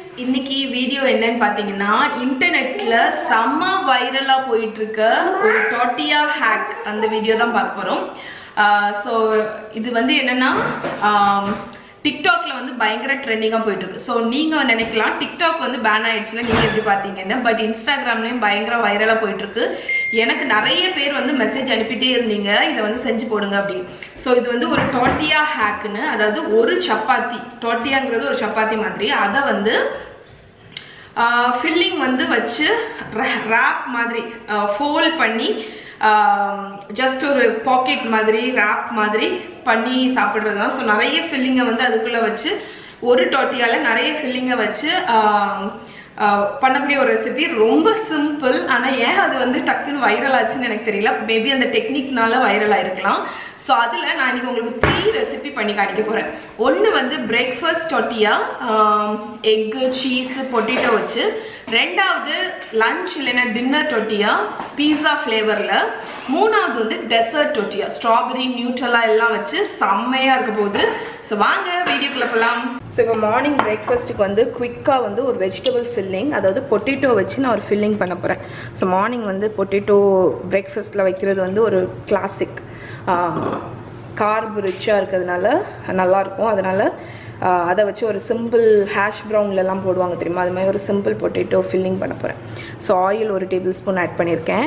இன்னைக்கு வீடியோ என்னன்னு பார்த்தீங்கன்னா இன்டர்நெட்ல செம்ம வைரலா போயிட்டு இருக்க ஒரு டோட்டியா ஹேக் அந்த வீடியோ தான் பார்க்க போறோம் ஸோ இது வந்து என்னன்னா ஆம், டிக்டாக்ல வந்து பயங்கர ட்ரெண்டிங்காக போயிட்டு இருக்கு ஸோ நீங்க நினைக்கலாம் டிக்டாக் வந்து பேன் ஆயிடுச்சுல நீங்க எப்படி பார்த்தீங்கன்னு பட் இன்ஸ்டாகிராம்லயும் பயங்கர வைரலா போயிட்டு இருக்கு எனக்கு நிறைய பேர் வந்து மெசேஜ் அனுப்பிட்டே இருந்தீங்க இதை வந்து செஞ்சு போடுங்க அப்படி ஸோ இது வந்து ஒரு டோட்டியா ஹேக்குன்னு அதாவது ஒரு சப்பாத்தி டோட்டியாங்கிறது ஒரு சப்பாத்தி மாதிரி அதை வந்து ஃபில்லிங் வந்து வச்சு ரேப் மாதிரி ஃபோல்ட் பண்ணி ஜஸ்ட் ஒரு பாக்கெட் மாதிரி ரேப் மாதிரி பண்ணி சாப்பிட்றது தான் ஸோ நிறைய ஃபில்லிங்கை வந்து அதுக்குள்ளே வச்சு ஒரு டோட்டியால நிறைய ஃபில்லிங்கை வச்சு ஆஹ், ஆஹ், பண்ணக்கூடிய ஒரு ரெசிபி ரொம்ப சிம்பிள் ஆனால் ஏன் அது வந்து டக்குன்னு வைரல் ஆச்சுன்னு எனக்கு தெரியல மேபி அந்த டெக்னிக்னால வைரல் ஆயிருக்கலாம் ஸோ அதில் நான் இன்னைக்கு உங்களுக்கு த்ரீ ரெசிபி பண்ணி காணிக்க போகிறேன் ஒன்று வந்து பிரேக்ஃபாஸ்ட் டொட்டியா எக்கு சீஸ் பொட்டேட்டோ வச்சு ரெண்டாவது லஞ்ச் இல்லைன்னா டின்னர் டொட்டியா பீஸா ஃப்ளேவரில் மூணாவது வந்து டெசர்ட் டொட்டியா ஸ்ட்ராபெரி நியூட்ரலா எல்லாம் வச்சு செம்மையாக இருக்க போகுது ஸோ வாங்க வீடியோக்குள்ள போகலாம் ஸோ இப்போ மார்னிங் பிரேக்ஃபாஸ்ட்டுக்கு வந்து குயிக்காக வந்து ஒரு வெஜிடபிள் ஃபில்லிங் அதாவது பொட்டேட்டோ வச்சு நான் ஒரு ஃபில்லிங் பண்ண போகிறேன் ஸோ மார்னிங் வந்து பொட்டேட்டோ பிரேக்ஃபாஸ்ட்டில் வைக்கிறது வந்து ஒரு கிளாசிக் கார்ப் ரிச்சாக இருக்கிறதுனால நல்லாயிருக்கும் அதனால் அதை வச்சு ஒரு சிம்பிள் ஹேஷ் ப்ரௌன்லலாம் போடுவாங்க தெரியுமா அது மாதிரி ஒரு சிம்பிள் பொட்டேட்டோ ஃபில்லிங் பண்ண போகிறேன் ஸோ ஆயில் ஒரு டேபிள் ஸ்பூன் ஆட் பண்ணியிருக்கேன்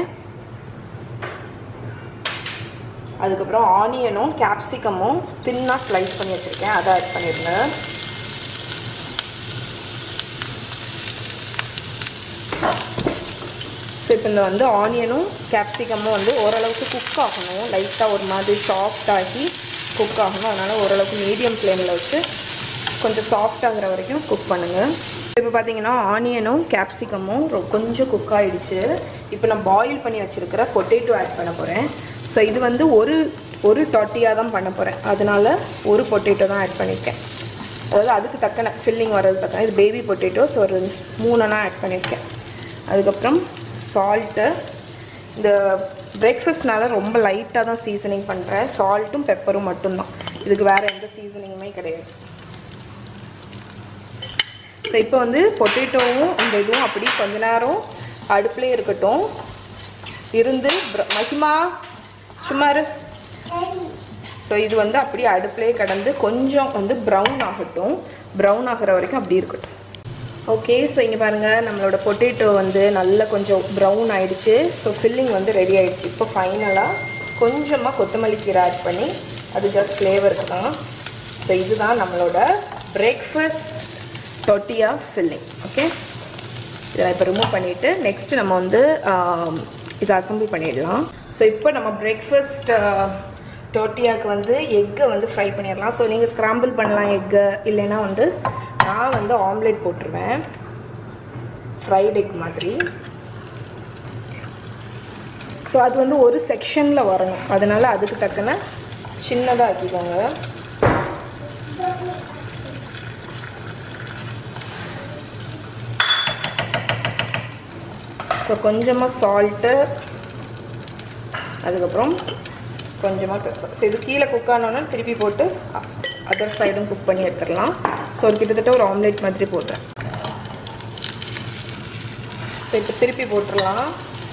அதுக்கப்புறம் ஆனியனும் கேப்சிகமும் தின்னாக ஸ்லைஸ் பண்ணி வச்சுருக்கேன் அதை ஆட் பண்ணியிருந்தேன் ஸோ இப்போ இந்த வந்து ஆனியனும் கேப்சிகமும் வந்து ஓரளவுக்கு குக் ஆகணும் லைட்டாக ஒரு மாதிரி சாஃப்ட் ஆகி குக் ஆகணும் அதனால் ஓரளவுக்கு மீடியம் ஃப்ளேமில் வச்சு கொஞ்சம் சாஃப்ட் ஆகுற வரைக்கும் குக் பண்ணுங்கள் இப்போ பார்த்தீங்கன்னா ஆனியனும் கேப்சிகமும் ரொ- கொஞ்சம் குக் ஆகிடுச்சு இப்போ நான் பாயில் பண்ணி வச்சுருக்கிற பொட்டேட்டோ ஆட் பண்ண போகிறேன் ஸோ இது வந்து ஒரு ஒரு டொட்டியாக தான் பண்ண போகிறேன் அதனால ஒரு பொட்டேட்டோ தான் ஆட் பண்ணியிருக்கேன் அதாவது அதுக்கு தக்கன ஃபில்லிங் வர்றது தக்கன இது பேபி பொட்டேட்டோஸ் ஒரு மூணுனா ஆட் பண்ணியிருக்கேன் அதுக்கப்புறம் சால்ட்டு இந்த பிரேக்ஃபாஸ்ட்னால ரொம்ப லைட்டாக தான் சீசனிங் பண்ணுறேன் சால்ட்டும் பெப்பரும் மட்டும்தான் இதுக்கு வேறு எந்த சீசனிங்குமே கிடையாது ஸோ இப்போ வந்து பொட்டேட்டோவும் இந்த இதுவும் அப்படி கொஞ்ச நேரம் அடுப்புலேயே இருக்கட்டும் இருந்து br- மகிமா சும்மா இரு ஸோ இது வந்து அப்படியே அடுப்புலேயே கடந்து கொஞ்சம் வந்து ப்ரௌன் ஆகட்டும் ப்ரௌன் ஆகிற வரைக்கும் அப்படி இருக்கட்டும் ஓகே ஸோ இங்கே பாருங்கள் நம்மளோட பொட்டேட்டோ வந்து நல்லா கொஞ்சம் ப்ரௌன் ஆயிடுச்சு ஸோ ஃபில்லிங் வந்து ரெடி ஆயிடுச்சு இப்போ ஃபைனலாக கொஞ்சமாக கொத்தமல்லி கீரை ஆட் பண்ணி அது ஜஸ்ட் ஃப்ளேவருக்கு தான் ஸோ இதுதான் நம்மளோட பிரேக்ஃபாஸ்ட் டொட்டியா ஃபில்லிங் ஓகே இதை இப்போ ரிமூவ் பண்ணிவிட்டு நெக்ஸ்ட் நம்ம வந்து ஆம், இதை அசம்பிள் பண்ணிடலாம் ஸோ இப்போ நம்ம பிரேக்ஃபாஸ்ட் டோட்டியாக்கு வந்து எக்கை வந்து ஃப்ரை பண்ணிடலாம் ஸோ நீங்கள் ஸ்க்ராம்பிள் பண்ணலாம் எக்கை இல்லைன்னா வந்து நான் வந்து ஆம்லெட் போட்டுருவேன் ஃப்ரைட் எக் மாதிரி ஸோ அது வந்து ஒரு செக்ஷனில் வரணும் அதனால அதுக்கு தக்கன சின்னதாக ஆக்கிக்கோங்க ஸோ கொஞ்சமாக சால்ட்டு அதுக்கப்புறம் கொஞ்சமாக பெப்பர் ஸோ இது கீழே குக் ஆனோன்னா திருப்பி போட்டு அதர் சைடும் குக் பண்ணி எடுத்துடலாம் ஸோ ஒரு கிட்டத்தட்ட ஒரு ஆம்லேட் மாதிரி போட்டேன் ஸோ இப்போ திருப்பி போட்டுடலாம்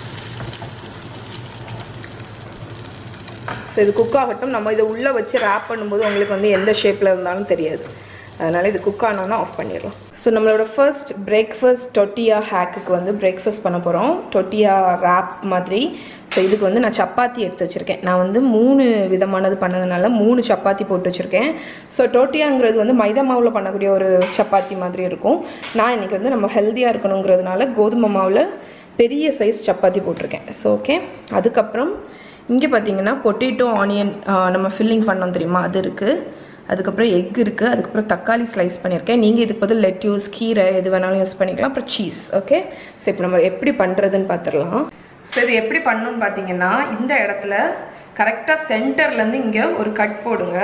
ஸோ இது குக் ஆகட்டும் நம்ம இதை உள்ளே வச்சு ரேப் பண்ணும்போது உங்களுக்கு வந்து எந்த ஷேப்பில் இருந்தாலும் தெரியாது அதனால் இது குக் ஆனோன்னா ஆஃப் பண்ணிடலாம் ஸோ நம்மளோட ஃபர்ஸ்ட் பிரேக்ஃபாஸ்ட் டொட்டியா ஹேக்குக்கு வந்து பிரேக்ஃபாஸ்ட் பண்ண போகிறோம் டொட்டியா ரேப் மாதிரி ஸோ இதுக்கு வந்து நான் சப்பாத்தி எடுத்து வச்சுருக்கேன் நான் வந்து மூணு விதமானது பண்ணதுனால மூணு சப்பாத்தி போட்டு வச்சுருக்கேன் ஸோ டொட்டியாங்கிறது வந்து மைதா மாவில் பண்ணக்கூடிய ஒரு சப்பாத்தி மாதிரி இருக்கும் நான் இன்றைக்கி வந்து நம்ம ஹெல்த்தியாக இருக்கணுங்கிறதுனால கோதுமை மாவில் பெரிய சைஸ் சப்பாத்தி போட்டிருக்கேன் ஸோ ஓகே அதுக்கப்புறம் இங்கே பார்த்தீங்கன்னா பொட்டேட்டோ ஆனியன் நம்ம ஃபில்லிங் பண்ணோம் தெரியுமா அது இருக்குது அதுக்கப்புறம் எக் இருக்குது அதுக்கப்புறம் தக்காளி ஸ்லைஸ் பண்ணியிருக்கேன் நீங்கள் இதுக்கு பதில் லெட்யூஸ் கீரை எது வேணாலும் யூஸ் பண்ணிக்கலாம் அப்புறம் சீஸ் ஓகே ஸோ இப்போ நம்ம எப்படி பண்ணுறதுன்னு பார்த்துடலாம் ஸோ இது எப்படி பண்ணணும்னு பார்த்தீங்கன்னா இந்த இடத்துல கரெக்டாக சென்டர்லேருந்து இங்கே ஒரு கட் போடுங்க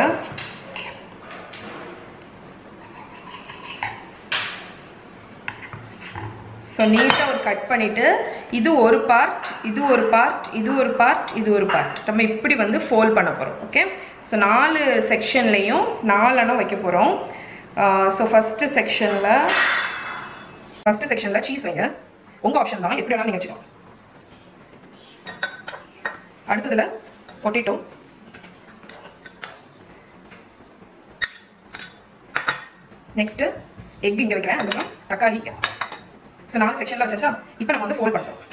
ஸோ நீட்டாக ஒரு கட் பண்ணிவிட்டு இது ஒரு பார்ட் இது ஒரு பார்ட் இது ஒரு பார்ட் இது ஒரு பார்ட் நம்ம இப்படி வந்து ஃபோல்ட் பண்ண போகிறோம் ஓகே ஸோ நாலு செக்ஷன்லேயும் நாலெண்ணம் வைக்க போகிறோம் ஸோ ஃபஸ்ட்டு செக்ஷனில் ஃபர்ஸ்ட் செக்ஷனில் சீஸ் வைங்க உங்கள் ஆப்ஷன் தான் எப்படி வேணாலும் நீங்கள் வச்சுக்கலாம் அடுத்ததுல பொட்டேட்டோ நெக்ஸ்ட் எக் இங்கே வைக்கிறேன் அதுக்கப்புறம் தக்காளி ஸோ நாலு செக்ஷனில் வச்சாச்சா இப்போ நம்ம வந்து ஃபோல்ட் பண்ணுறோம்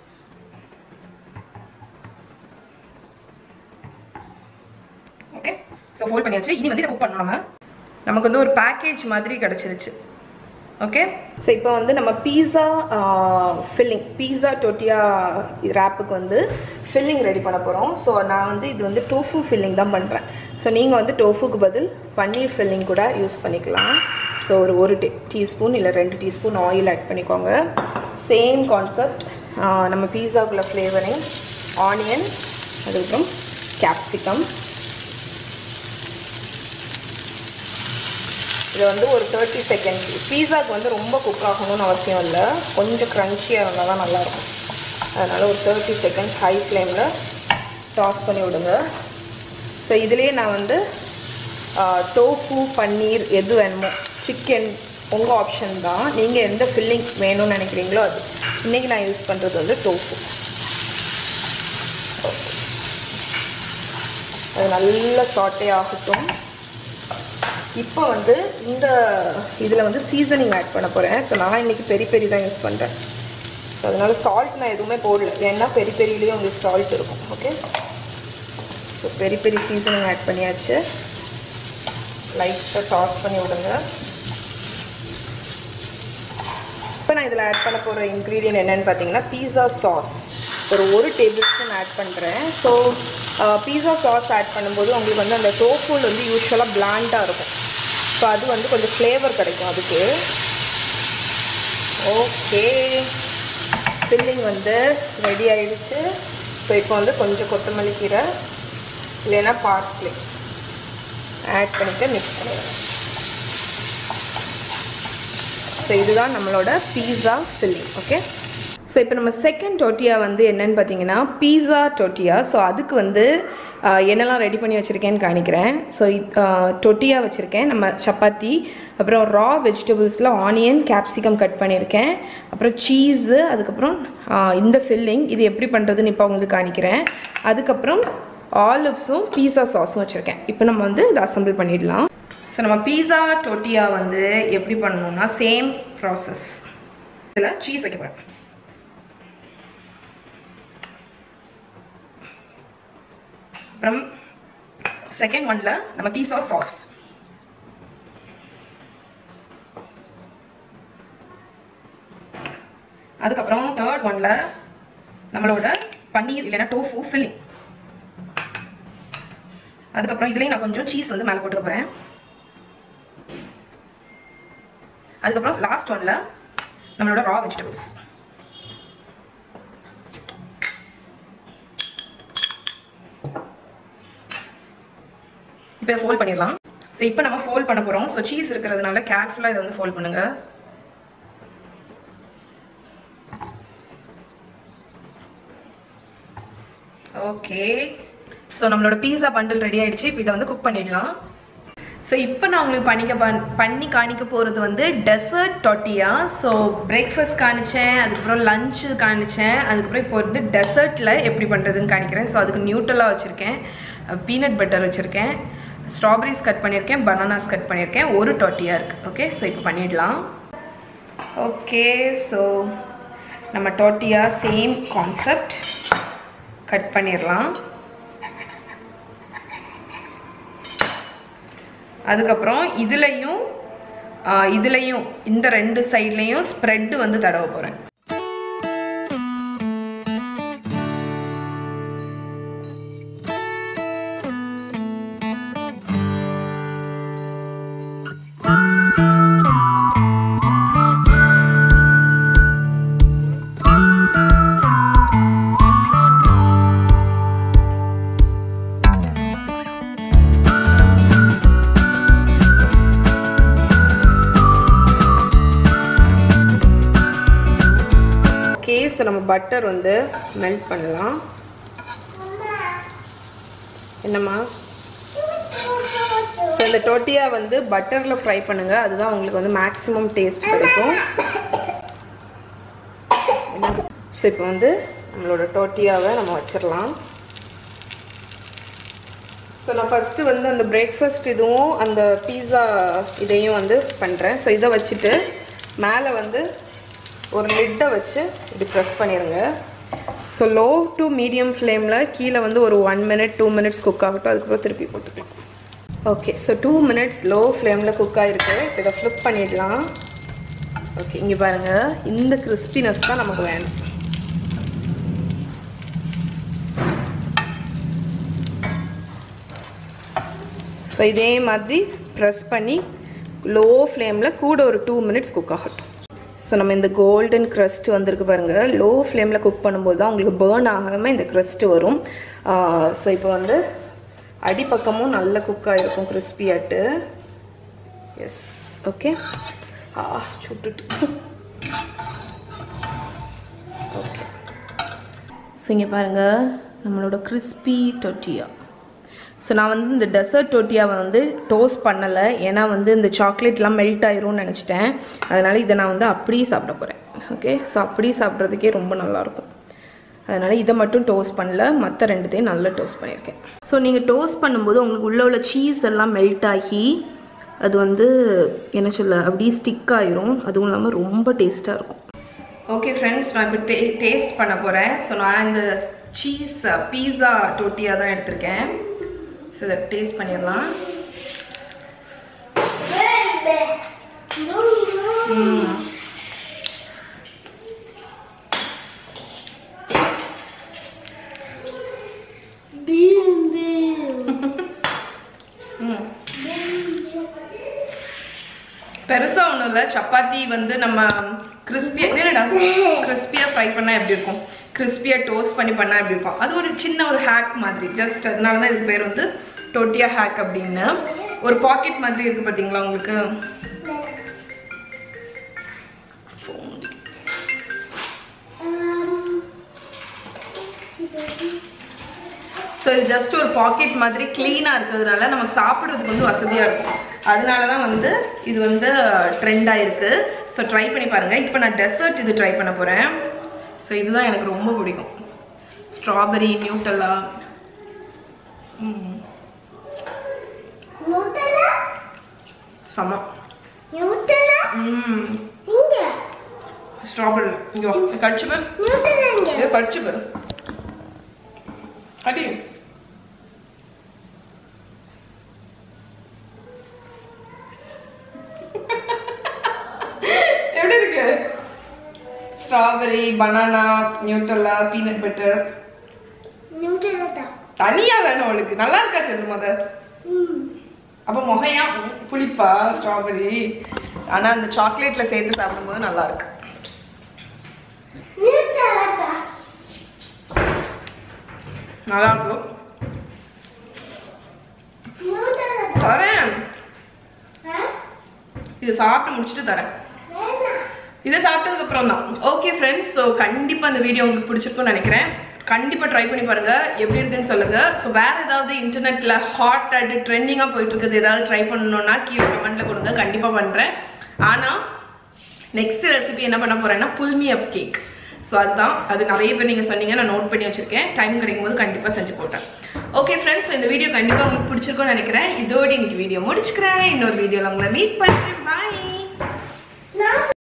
ஓகே ஸோ ஃபோல்ட் பண்ணியாச்சு இனி வந்து இதை குக் பண்ணணும் நம்ம நமக்கு வந்து ஒரு பேக்கேஜ் மாதிரி கிடச்சிருச்சு ஓகே ஸோ இப்போ வந்து நம்ம பீஸா ஃபில்லிங் பீஸா டொட்டியா ரேப்புக்கு வந்து ஃபில்லிங் ரெடி பண்ண போகிறோம் ஸோ நான் வந்து இது வந்து டோஃபு ஃபில்லிங் தான் பண்ணுறேன் ஸோ நீங்கள் வந்து டோஃபுக்கு பதில் பன்னீர் ஃபில்லிங் கூட யூஸ் பண்ணிக்கலாம் ஸோ ஒரு ஒரு டீ டீஸ்பூன் இல்லை ரெண்டு டீஸ்பூன் ஆயில் ஆட் பண்ணிக்கோங்க சேம் கான்செப்ட் நம்ம பீஸாக்குள்ள ஃப்ளேவரிங் ஆனியன் அதுக்கப்புறம் கேப்சிகம் இது வந்து ஒரு தேர்ட்டி செகண்ட்ஸ் பீஸாக்கு வந்து ரொம்ப குக் ஆகணும்னு அவசியம் இல்லை கொஞ்சம் க்ரன்ச்சியாக இருந்தால் தான் நல்லாயிருக்கும் அதனால் ஒரு தேர்ட்டி செகண்ட்ஸ் ஹை ஃப்ளேமில் டாஸ் பண்ணி விடுங்க ஸோ இதுலேயே நான் வந்து டோஃபு பன்னீர் எது வேணுமோ சிக்கன் உங்கள் ஆப்ஷன் தான் நீங்கள் எந்த ஃபில்லிங் வேணும்னு நினைக்கிறீங்களோ அது இன்றைக்கி நான் யூஸ் பண்ணுறது வந்து டோஃபு அது நல்ல சாட்டே ஆகட்டும் இப்போ வந்து இந்த இதில் வந்து சீசனிங் ஆட் பண்ண போகிறேன் ஸோ நான் இன்றைக்கி பெரி பெரி தான் யூஸ் பண்ணுறேன் ஸோ அதனால் சால்ட் நான் எதுவுமே போடல ஏன்னா பெரி பெரியிலையும் உங்களுக்கு சால்ட் இருக்கும் okay so peri peri seasoning add பண்ணியாச்சு லைட்டாக டாஸ் பண்ணி விடுங்க இப்போ நான் இதில் ஆட் பண்ண போகிற இன்க்ரீடியன்ட் என்னென்னு பார்த்தீங்கன்னா பீஸா சாஸ் ஒரு ஒரு டேபிள் ஸ்பூன் ஆட் பண்ணுறேன் ஸோ பீஸா சாஸ் ஆட் பண்ணும்போது உங்களுக்கு வந்து அந்த டோஃபூல் வந்து யூஸ்வலாக பிளாண்டாக இருக்கும் ஸோ அது வந்து கொஞ்சம் ஃப்ளேவர் கிடைக்கும் அதுக்கு ஓகே ஃபில்லிங் வந்து ரெடி ஆயிடுச்சு ஸோ இப்போ வந்து கொஞ்சம் கொத்தமல்லி கீரை இல்லைன்னா பார்ஸ்லி ஆட் பண்ணிவிட்டு மிக்ஸ் பண்ணிடுறேன் ஸோ இதுதான் நம்மளோட பீஸா ஃபில்லிங் ஓகே ஸோ இப்போ நம்ம செகண்ட் டொட்டியா வந்து என்னன்னு பார்த்தீங்கன்னா பீஸா டொட்டியா ஸோ அதுக்கு வந்து என்னெல்லாம் ரெடி பண்ணி வச்சுருக்கேன்னு காணிக்கிறேன் ஸோ டொட்டியா வச்சுருக்கேன் நம்ம சப்பாத்தி அப்புறம் ரா வெஜிடபிள்ஸில் ஆனியன் கேப்சிகம் கட் பண்ணியிருக்கேன் அப்புறம் சீஸு அதுக்கப்புறம் இந்த ஃபில்லிங் இது எப்படி பண்ணுறதுன்னு இப்போ உங்களுக்கு காணிக்கிறேன் அதுக்கப்புறம் ஆலிவ்ஸும் பீஸா சாஸும் வச்சுருக்கேன் இப்போ நம்ம வந்து இதை அசம்பிள் பண்ணிடலாம் ஸோ நம்ம பீஸா டொட்டியா வந்து எப்படி பண்ணணும்னா சேம் ப்ராசஸ் இதில் சீஸ் வைக்க போகிறேன் அப்புறம் செகண்ட் ஒன்ல நம்ம பீஸா சாஸ் அதுக்கப்புறம் தேர்ட் ஒன்ல நம்மளோட பன்னீர் இல்லைன்னா டோஃபு ஃபில்லிங் அதுக்கப்புறம் இதுலேயும் நான் கொஞ்சம் சீஸ் வந்து மேலே போட்டுக்க போகிறேன் அதுக்கப்புறம் லாஸ்ட் ஒன்ல நம்மளோட ரா வெஜிடபிள்ஸ் இப்போ இதை ஃபோல்ட் பண்ணிடலாம் ஸோ இப்போ நம்ம ஃபோல்ட் பண்ண போகிறோம் ஸோ சீஸ் இருக்கிறதுனால கேர்ஃபுல்லாக இதை வந்து ஃபோல்ட் பண்ணுங்க ஓகே ஸோ நம்மளோட பீஸா பண்டில் ரெடி ஆயிடுச்சு இப்போ இதை வந்து குக் பண்ணிடலாம் ஸோ இப்போ நான் உங்களுக்கு பண்ணிக்க பண் பண்ணி காணிக்க போகிறது வந்து டெசர்ட் டொட்டியா ஸோ பிரேக்ஃபாஸ்ட் காணிச்சேன் அதுக்கப்புறம் லஞ்சு காணிச்சேன் அதுக்கப்புறம் இப்போ வந்து டெசர்ட்டில் எப்படி பண்ணுறதுன்னு காணிக்கிறேன் ஸோ அதுக்கு நியூட்டலாக வச்சுருக்கேன் பீனட் பட்டர் வச்சுருக்கேன் ஸ்ட்ராபெரிஸ் கட் பண்ணியிருக்கேன் பனானாஸ் கட் பண்ணியிருக்கேன் ஒரு டொட்டியா இருக்குது ஓகே ஸோ இப்போ பண்ணிடலாம் ஓகே ஸோ நம்ம டொட்டியா சேம் கான்செப்ட் கட் பண்ணிடலாம் அதுக்கப்புறம் இதுலேயும் இதுலேயும் இந்த ரெண்டு சைட்லேயும் ஸ்ப்ரெட்டு வந்து தடவ போகிறேன் ஓகே ஸோ நம்ம பட்டர் வந்து மெல்ட் பண்ணலாம் என்னம்மா ஸோ இந்த டொட்டியா வந்து பட்டரில் ஃப்ரை பண்ணுங்கள் அதுதான் உங்களுக்கு வந்து மேக்ஸிமம் டேஸ்ட் கிடைக்கும் இப்போ வந்து நம்மளோட டோட்டியாவை நம்ம வச்சிடலாம் ஸோ நான் ஃபஸ்ட்டு வந்து அந்த பிரேக்ஃபாஸ்ட் இதுவும் அந்த பீஸா இதையும் வந்து பண்ணுறேன் ஸோ இதை வச்சுட்டு மேலே வந்து ஒரு லிட்டை வச்சு இப்படி ப்ரெஸ் பண்ணிடுங்க ஸோ லோ டு மீடியம் ஃப்ளேமில் கீழே வந்து ஒரு one minute two minutes cook ஆகட்டும் அதுக்கப்புறம் திருப்பி போட்டுக்கலாம் okay so two minutes low ஃப்ளேமில் குக் ஆகிருக்கு இப்போ இதை ஃப்ளிப் பண்ணிடலாம் ஓகே இங்கே பாருங்கள் இந்த கிறிஸ்பினஸ் தான் நமக்கு வேணும் ஸோ இதே மாதிரி ப்ரெஸ் பண்ணி லோ ஃப்ளேமில் கூட ஒரு டூ மினிட்ஸ் குக் ஆகட்டும் ஸோ நம்ம இந்த கோல்டன் க்ரஸ்ட் வந்திருக்கு பாருங்கள் லோ ஃப்ளேமில் குக் பண்ணும்போது தான் உங்களுக்கு பேர்ன் ஆகாமல் இந்த க்ரஸ்ட் வரும் ஸோ இப்போ வந்து அடிப்பக்கமும் நல்ல குக் ஆகிருக்கும் கிறிஸ்பியாட்டு எஸ் ஓகே ஆ சுட்டுட்டு ஓகே ஸோ இங்கே பாருங்கள் நம்மளோட கிறிஸ்பி டொட்டியா ஸோ நான் வந்து இந்த டெசர்ட் டோட்டியாவை வந்து டோஸ்ட் பண்ணலை ஏன்னா வந்து இந்த சாக்லேட்லாம் மெல்ட் ஆயிரும்னு நினச்சிட்டேன் அதனால் இதை நான் வந்து அப்படியே சாப்பிட போகிறேன் ஓகே ஸோ அப்படியே சாப்பிட்றதுக்கே ரொம்ப நல்லாயிருக்கும் அதனால் இதை மட்டும் டோஸ்ட் பண்ணல மற்ற ரெண்டுத்தையும் நல்லா டோஸ்ட் பண்ணியிருக்கேன் ஸோ நீங்கள் டோஸ்ட் பண்ணும்போது உங்களுக்கு உள்ளே உள்ள சீஸ் எல்லாம் மெல்ட் ஆகி அது வந்து என்ன சொல்ல அப்படியே ஸ்டிக் ஆயிரும் அதுவும் இல்லாமல் ரொம்ப டேஸ்ட்டாக இருக்கும் ஓகே ஃப்ரெண்ட்ஸ் நான் இப்போ டே டேஸ்ட் பண்ண போகிறேன் ஸோ நான் இந்த சீஸ் பீஸா டோட்டியா தான் எடுத்திருக்கேன் ஸோ இதை டேஸ்ட் பண்ணிடலாம் ம். ம். பெருசா ஒன்றும் இல்லை சப்பாத்தி வந்து நம்ம கிறிஸ்பியா என்னடா கிறிஸ்பியா ஃப்ரை பண்ணா எப்படி இருக்கும் கிறிஸ்பியா டோஸ்ட் பண்ணி பண்ணா எப்படி இருக்கும் அது ஒரு சின்ன ஒரு ஹேக் மாதிரி ஜஸ்ட் அதனால தான் இதுக்கு பேர் வந்து டோட்டியா ஹேக் அப்படின்னு ஒரு பாக்கெட் மாதிரி இருக்கு பாத்தீங்களா உங்களுக்கு ஸோ இது ஜஸ்ட் ஒரு பாக்கெட் மாதிரி க்ளீனாக இருக்கிறதுனால நமக்கு சாப்பிட்றதுக்கு வந்து வசதியாக இருக்கும் அதனால தான் வந்து இது வந்து ட்ரெண்டாக இருக்குது ஸோ ட்ரை பண்ணி பாருங்கள் இப்போ நான் டெசர்ட் இது ட்ரை பண்ண போகிறேன் ஸோ இதுதான் எனக்கு ரொம்ப பிடிக்கும் ஸ்ட்ராபெரி நியூட்டல்லா ம் செம்ம ம் ஸ்ட்ராபெரி இங்கே கடிச்சு பேர் இது கடிச்சு பேர் அடி எப்படி இருக்கு strawberry banana nutella peanut butter தனியா வேணும் அவளுக்கு நல்லா இருக்கா சொல்லு முத அப்ப முகையா புளிப்பா ஸ்ட்ராபெரி ஆனா அந்த சாக்லேட்ல சேர்த்து சாப்பிடும்போது நல்லா இருக்கு நல்லா இருக்கும் தரேன் இது சாப்பிட்டு முடிச்சுட்டு தரேன் இதை சாப்பிட்டதுக்கு அப்புறம் தான் ஓகே ஃப்ரெண்ட்ஸ் ஸோ கண்டிப்பாக அந்த வீடியோ உங்களுக்கு பிடிச்சிருக்கும்னு நினைக்கிறேன் கண்டிப்பாக ட்ரை பண்ணி பாருங்க எப்படி இருக்குன்னு சொல்லுங்க ஸோ வேற ஏதாவது இன்டர்நெட்ல ஹாட் அட் ட்ரெண்டிங்காக போயிட்டு இருக்குது ஏதாவது ட்ரை பண்ணணும்னா கீழே கமெண்ட்ல கொடுங்க கண்டிப்பாக பண்ணுறேன் ஆனால் நெக்ஸ்ட் ரெசிபி என்ன பண்ண போறேன்னா புல்மி அப் கேக் ஸோ அதுதான் அது நிறைய பேர் நீங்கள் சொன்னீங்க நான் நோட் பண்ணி வச்சிருக்கேன் டைம் கிடைக்கும் போது கண்டிப்பாக செஞ்சு போட்டேன் ஓகே ஃப்ரெண்ட்ஸ் இந்த வீடியோ கண்டிப்பாக உங்களுக்கு பிடிச்சிருக்கும்னு நினைக்கிறேன் இதோட இன்னைக்கு வீடியோ முடிச்சுக்கிறேன் இன்னொரு வீடியோவில் உங்களை மீட் பண்ணுறேன் பாய்